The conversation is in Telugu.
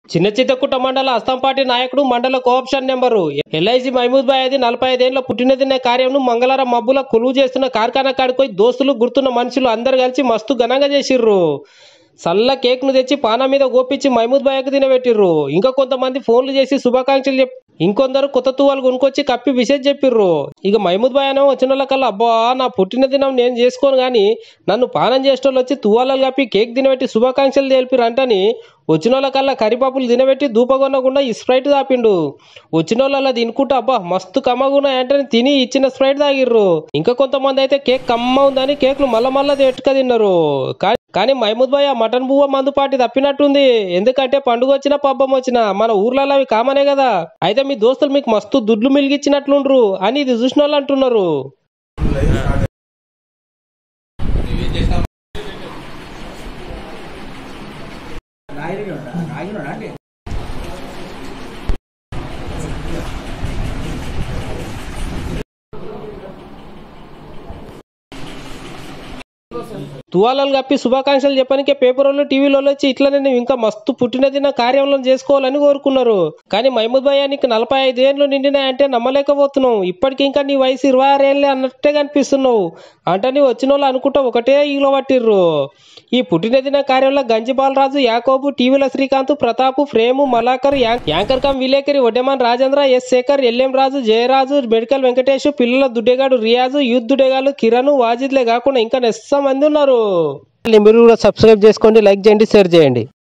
చిన్న చిత్తకుట్ట మండల అస్తంపాటి నాయకుడు మండల cooption number LIC Mahmood Bhai అది నలభై ఐదేళ్ల పుట్టినదిన కార్యంను మంగళవారం మబ్బుల కొలువు చేస్తున్న కార్ఖానా కాడిపోయి దోస్తులు గుర్తున్న మనుషులు అందరు కలిసి మస్తు ఘనంగా చేసిర్రు సల్ల కేక్ ను తెచ్చి పానా మీద గోపించి మహమూద్ బాయ్కి తినబెట్టిర్రు ఇంకా కొంతమంది ఫోన్లు చేసి శుభాకాంక్షలు చెప్పి ఇంకొందరు కొత్త తువ్వాలు కొనుక్కొచ్చి కప్పి విషయం చెప్పిర్రు ఇక మహమూద్ బాయ్ అనేమో వచ్చిన వాళ్ళకల్లా అబ్బా నా పుట్టిన దినం నేను చేసుకోను కానీ నన్ను పానం చేసేటోళ్ళు వచ్చి తువ్వాలలు కప్పి కేక్ తినబెట్టి శుభాకాంక్షలు తెలిపిరు అంటని వచ్చిన వాళ్ళకల్లా కరిపాపులు తినబెట్టి దూపగొనకుండా ఈ స్ప్రైట్ తాపిండు వచ్చిన వాళ్ళ తినుకుంటా అబ్బా మస్తు కమ్మగున్నాయి అంటే తిని ఇచ్చిన స్ప్రైట్ తాగిర్రు ఇంకా కొంతమంది అయితే కేక్ కమ్మ ఉందని కేక్లు మళ్ళా మళ్ళా ఎట్టుక తిన్నారు కానీ కానీ మహమూద్ భాయ్ ఆ మటన్ బువ్వ మందు పాటి తప్పినట్టుంది ఎందుకంటే పండుగ వచ్చినా పబ్బం వచ్చినా మన ఊర్లలో అవి కామనే కదా అయితే మీ దోస్తులు మీకు మస్తు దుడ్లు మిలిగిచ్చినట్లుండ్రు అని ఇది చూసిన వాళ్ళు అంటున్నారు తువాలలు కప్పి శుభాకాంక్షలు చెప్పడానికే పేపర్ వాళ్ళు టీవీలో వచ్చి ఇట్లనే నువ్వు ఇంకా మస్తు పుట్టినదిన కార్యంలో చేసుకోవాలని కోరుకున్నారు కానీ మహమూద్ భయ్య నీకు నలభై ఐదు ఏళ్ళు నిండినాయంటే నమ్మలేకపోతున్నావు ఇప్పటికి ఇంకా నీ వయసు ఇరవై ఆరు ఏళ్ళే అన్నట్టే కనిపిస్తున్నావు అంటే నీ వచ్చిన వాళ్ళు అనుకుంటా ఒకటే ఈలో పట్టిర్రు ఈ పుట్టినదిన కార్యంలో గంజి బాలరాజు యాకోబు టీవీల శ్రీకాంత్ ప్రతాప్ ఫ్రేము మలాకర్ యాం- యాంకర్ కమ్ విలేకరి Vaddeman Rajendra S Shekhar LM Raju Jayaraju medical Venkatesh పిల్లల దుడ్డేగాడు రియాజు యూత్ దుడ్డేగాలు కిరణ్ వాజిద్లే కాకుండా ఇంకా నెస్స మంది ఉన్నారు మీరు కూడా సబ్స్క్రైబ్ చేసుకోండి లైక్ చేయండి షేర్ చేయండి